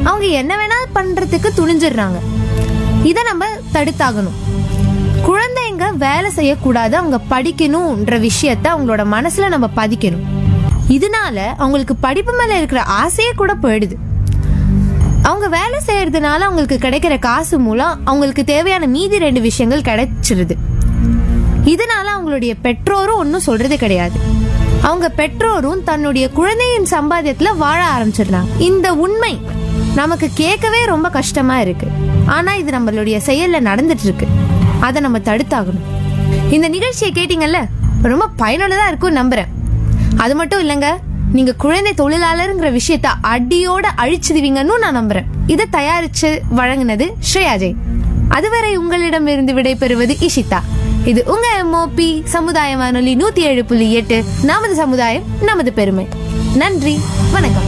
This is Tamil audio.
அவங்க என்ன வேணா பண்றதுக்கு துணிஞ்சிடுறாங்க இதை நம்ம தடுத்தாகணும் குழந்தைங்க வேலை செய்யக்கூடாது அவங்க படிக்கணும்ன்ற விஷயத்த அவங்களோட மனசுல நம்ம பதிக்கணும் இதனால அவங்களுக்கு படிப்பு மேல இருக்கிற ஆசையே கூட போயிடுது அவங்க வேலை செய்யறதுனால அவங்களுக்கு கிடைக்கிற காசு மூலம் அவங்களுக்கு தேவையான மீதி ரெண்டு விஷயங்கள் கிடைச்சிருது இதனால அவங்களுடைய பெற்றோரும் ஒன்றும் சொல்றது கிடையாது அவங்க பெற்றோரும் தன்னுடைய குழந்தையின் சம்பாத்தியத்துல வாழ ஆரம்பிச்சிடுறாங்க இந்த உண்மை நமக்கு கேட்கவே ரொம்ப கஷ்டமா இருக்கு ஆனா இது நம்மளுடைய செயல்ல நடந்துட்டு இருக்கு அதை நம்ம தடுத்தாகணும் இந்த நிகழ்ச்சியை கேட்டீங்கல்ல ரொம்ப பயனுள்ளதா இருக்கும் நம்புறேன் அது மட்டும் இல்லைங்க நீங்க குழந்தை தொழிலாளருங்கிற விஷயத்த அடியோட அழிச்சிடுவீங்கன்னு நான் நம்புறேன் இதை தயாரிச்சு வழங்கினது ஸ்ரேயாஜய் அதுவரை உங்களிடமிருந்து விடைபெறுவது இஷிதா இது உங்க எம்ஓபி சமுதாய வானொலி நூத்தி ஏழு புள்ளி எட்டு நமது சமுதாயம் நமது பெருமை நன்றி வணக்கம்